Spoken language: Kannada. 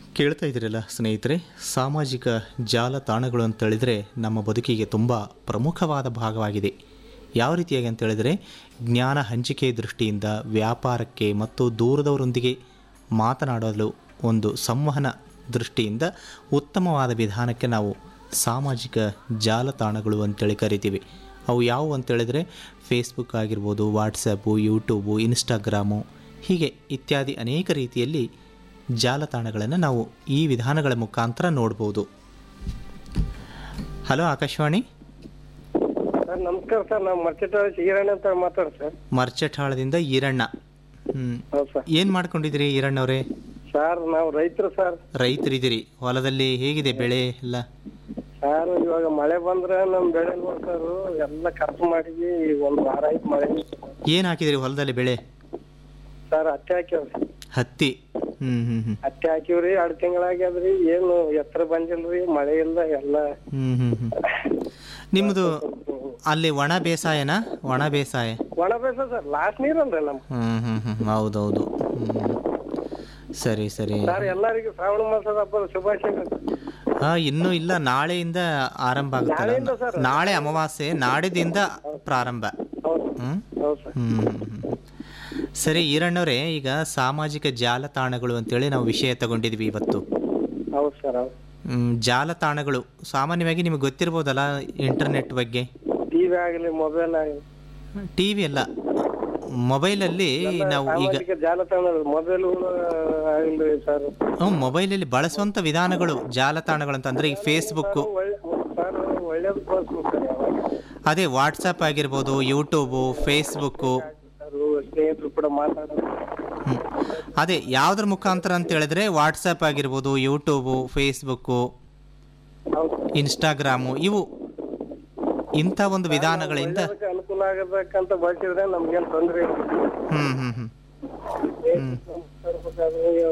ಕೇಳ್ತಾ ಇದ್ದೀರಲ್ಲ ಸ್ನೇಹಿತರೆ ಸಾಮಾಜಿಕ ಜಾಲತಾಣಗಳು ಅಂತೇಳಿದರೆ ನಮ್ಮ ಬದುಕಿಗೆ ತುಂಬ ಪ್ರಮುಖವಾದ ಭಾಗವಾಗಿದೆ ಯಾವ ರೀತಿಯಾಗಿ ಅಂತೇಳಿದರೆ ಜ್ಞಾನ ಹಂಚಿಕೆ ದೃಷ್ಟಿಯಿಂದ ವ್ಯಾಪಾರಕ್ಕೆ ಮತ್ತು ದೂರದವರೊಂದಿಗೆ ಮಾತನಾಡಲು ಒಂದು ಸಂವಹನ ದೃಷ್ಟಿಯಿಂದ ಉತ್ತಮವಾದ ವಿಧಾನಕ್ಕೆ ನಾವು ಸಾಮಾಜಿಕ ಜಾಲತಾಣಗಳು ಅಂತೇಳಿ ಕರಿತೀವಿ ಅವು ಯಾವುವು ಅಂತೇಳಿದರೆ ಫೇಸ್ಬುಕ್ ಆಗಿರ್ಬೋದು ವಾಟ್ಸಪ್ಪು ಯೂಟ್ಯೂಬು ಇನ್ಸ್ಟಾಗ್ರಾಮು ಹೀಗೆ ಇತ್ಯಾದಿ ಅನೇಕ ರೀತಿಯಲ್ಲಿ ಜಾಲತಾಣಗಳನ್ನು ನಾವು ಈ ವಿಧಾನಗಳ ಮುಖಾಂತರ ನೋಡ್ಬೋದು ಹಲೋ ಆಕಾಶವಾಣಿ ಸರ್ ನಮಸ್ಕಾರ ಸರ್ ನಾವು ಮರ್ಚಟ ಈರಣ್ಣ ಅಂತ ಮಾತಾಡ್ ಸರ್ ಮರ್ಚಠಾಳದಿಂದ ಈರಣ್ಣ ಹ್ಞೂ ಹೌದು ಸರ್ ಏನು ಮಾಡ್ಕೊಂಡಿದ್ದೀರಿ ಈರಣ್ಣವರೇ ಸರ್ ನಾವು ರೈತರು ಸರ್ ರೈತರಿದ್ದೀರಿ ಹೊಲದಲ್ಲಿ ಹೇಗಿದೆ ಬೆಳೆ ಎಲ್ಲ ಸರ್ ಇವಾಗ ಮಳೆ ಬಂದ್ರೆ ನಮ್ ಬೆಳೆ ಸರ್ ಎಲ್ಲ ಖರ್ಚು ಮಾಡಿದ್ವಿ ಒಂದ್ ವಾರ ಆಯ್ತು ಮಳೆ ಏನು ಹಾಕಿದಿರಿ ಹೊಲದಲ್ಲಿ ಬೆಳೆ ಸರ್ ಹತ್ತಿ ಹಾಕ್ಯವ್ರಿ ಹತ್ತಿ ಹ್ಞೂ ಹ್ಞೂ ಹ್ಞೂ ಹತ್ತಿ ಹಾಕಿವ್ರಿ ಎರಡ್ ತಿಂಗಳಾಗ್ಯದ್ರಿ ಏನು ಎತ್ತರ ಬಂದಿಲ್ರಿ ಮಳೆ ಇಲ್ಲ ಎಲ್ಲ ಹ್ಞೂ ಹ್ಞೂ ಹ್ಞೂ ನಿಮ್ಮದು ಅಲ್ಲಿ ಒಣ ಬೇಸಾಯನಾ ಒಣ ಬೇಸಾಯ ಒಣ ಬೇಸ ಸರ್ ಲಾಸ್ಟ್ ನೀರಲ್ರಿ ನಮ್ ಹ್ಞೂ ಹ್ಞೂ ಹ್ಞೂ ಹೌದೌದು ಹ್ಞೂ ಸರಿ ಸರಿ ಸರ್ ಎಲ್ಲರಿಗೂ ಶ್ರಾವಣ ಮಾಸದ ಹಬ್ಬದ ಶುಭಾಶಯಗಳು ಹಾಂ ಇನ್ನೂ ಇಲ್ಲ ನಾಳೆಯಿಂದ ಆರಂಭ ನಾಳೆಯಿಂದ ಆಗುತ್ತಲ್ಲ ಸರ್. ನಾಳೆ ಅಮಾವಾಸ್ಯೆ ನಾಡಿದಿಂದ ಪ್ರಾರಂಭ ಹೌದು ಹ್ಞೂ ಹೌದು ಸರ್ ಹ್ಮ್. ಸರಿ ಈರಣ್ಣವ್ರೆ ಈಗ ಸಾಮಾಜಿಕ ಜಾಲತಾಣಗಳು ಅಂತೇಳಿ ನಾವು ವಿಷಯ ತಗೊಂಡಿದ್ವಿ ಇವತ್ತು ಹೌದು ಸರ್ ಹೌದು ಹ್ಮ್, ಜಾಲತಾಣಗಳು ಸಾಮಾನ್ಯವಾಗಿ ನಿಮಗೆ ಗೊತ್ತಿರ್ಬೋದಲ್ಲ ಇಂಟರ್ನೆಟ್ ಬಗ್ಗೆ ಟಿವಿ ಆಗಲಿ ಮೊಬೈಲ್ ಆಗಲಿ ಟಿ ವಿ ಅಲ್ಲ ಮೊಬೈಲಲ್ಲಿ ನಾವು ಈಗ ಸಾಮಾಜಿಕ ಜಾಲತಾಣ ಮೊಬೈಲ್ ಆಗಿಲ್ರಿ ಸರ್ ಹ್ಮ್, ಮೊಬೈಲಲ್ಲಿ ಬಳಸುವಂಥ ವಿಧಾನಗಳು ಜಾಲತಾಣಗಳು ಅಂತ ಅಂದರೆ ಈಗ ಫೇಸ್ಬುಕ್ಕು ಒಳ್ಳೆ ಸರ್ ಒಳ್ಳೇದು ಬಳಸ್ಬೇಕು ಸರ್ ಯಾವಾಗ ಅದೇ ವಾಟ್ಸಪ್ ಆಗಿರ್ಬೋದು ಯೂಟ್ಯೂಬು ಫೇಸ್ಬುಕ್ಕು ಸರ್ ಸ್ನೇಹಿತರು ಕೂಡ ಮಾತಾಡೋದು ಹ್ಮ್. ಅದೇ ಯಾವುದ್ರ ಮುಖಾಂತರ ಅಂತ ಹೇಳಿದ್ರೆ ವಾಟ್ಸಪ್ ಆಗಿರ್ಬೋದು ಯೂಟ್ಯೂಬು ಫೇಸ್ಬುಕ್ಕು ಹೌದು ಇನ್ಸ್ಟಾಗ್ರಾಮು ಇವು ಇಂಥ ಒಂದು ವಿಧಾನಗಳಿಂದ ಒಳ್ಳೇದಕ್ಕೆ ಅನುಕೂಲ ಆಗಬೇಕಂತ ಬಳಸಿದ್ರೆ ನಮ್ಗೇನು ತೊಂದರೆ ಇಲ್ಲ ಹ್ಮ್ ಹ್ಮ್ ಹ್ಮ್ ಸ್ನೇಹಿತರು ಮಾತಾಡ್ಬೇಕಾದ್ರೆ